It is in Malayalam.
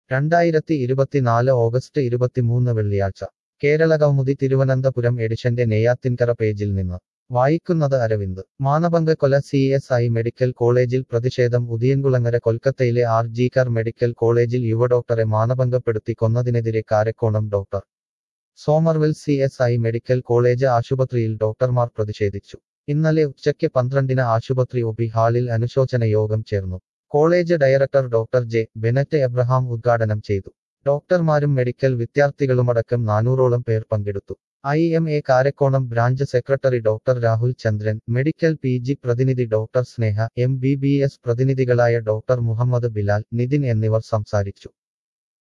രണ്ടായിരത്തി ഇരുപത്തിനാല് ഓഗസ്റ്റ് ഇരുപത്തിമൂന്ന് വെള്ളിയാഴ്ച കേരള കൗമുദി തിരുവനന്തപുരം എഡിഷന്റെ നെയ്യാത്തിൻകര പേജിൽ നിന്ന് വായിക്കുന്നത് അരവിന്ദ് മാനഭംഗ കൊല സി എസ് ഐ മെഡിക്കൽ കോളേജിൽ പ്രതിഷേധം ഉദിയൻകുളങ്ങര കൊൽക്കത്തയിലെ ആർ ജീക്കർ മെഡിക്കൽ കോളേജിൽ യുവഡോക്ടറെ മാനഭംഗപ്പെടുത്തി കൊന്നതിനെതിരെ Karakonam doctor Somervell C S I medical college ആശുപത്രിയിൽ ഡോക്ടർമാർ പ്രതിഷേധിച്ചു ഇന്നലെ ഉച്ചയ്ക്ക് പന്ത്രണ്ടിന് ആശുപത്രി ഒ പി ഹാളിൽ അനുശോചന യോഗം ചേർന്നു college director doctor J Bennett Abraham ഉദ്ഘാടനം ചെയ്തു ഡോക്ടർമാരും മെഡിക്കൽ വിദ്യാർത്ഥികളുമടക്കം നാനൂറോളം പേർ പങ്കെടുത്തു I M A Karakonam branch secretary doctor Rahul Chandran medical P G പ്രതിനിധി doctor Sneha M B B S പ്രതിനിധികളായ ഡോക്ടർ മുഹമ്മദ് ബിലാൽ നിതിൻ എന്നിവർ സംസാരിച്ചു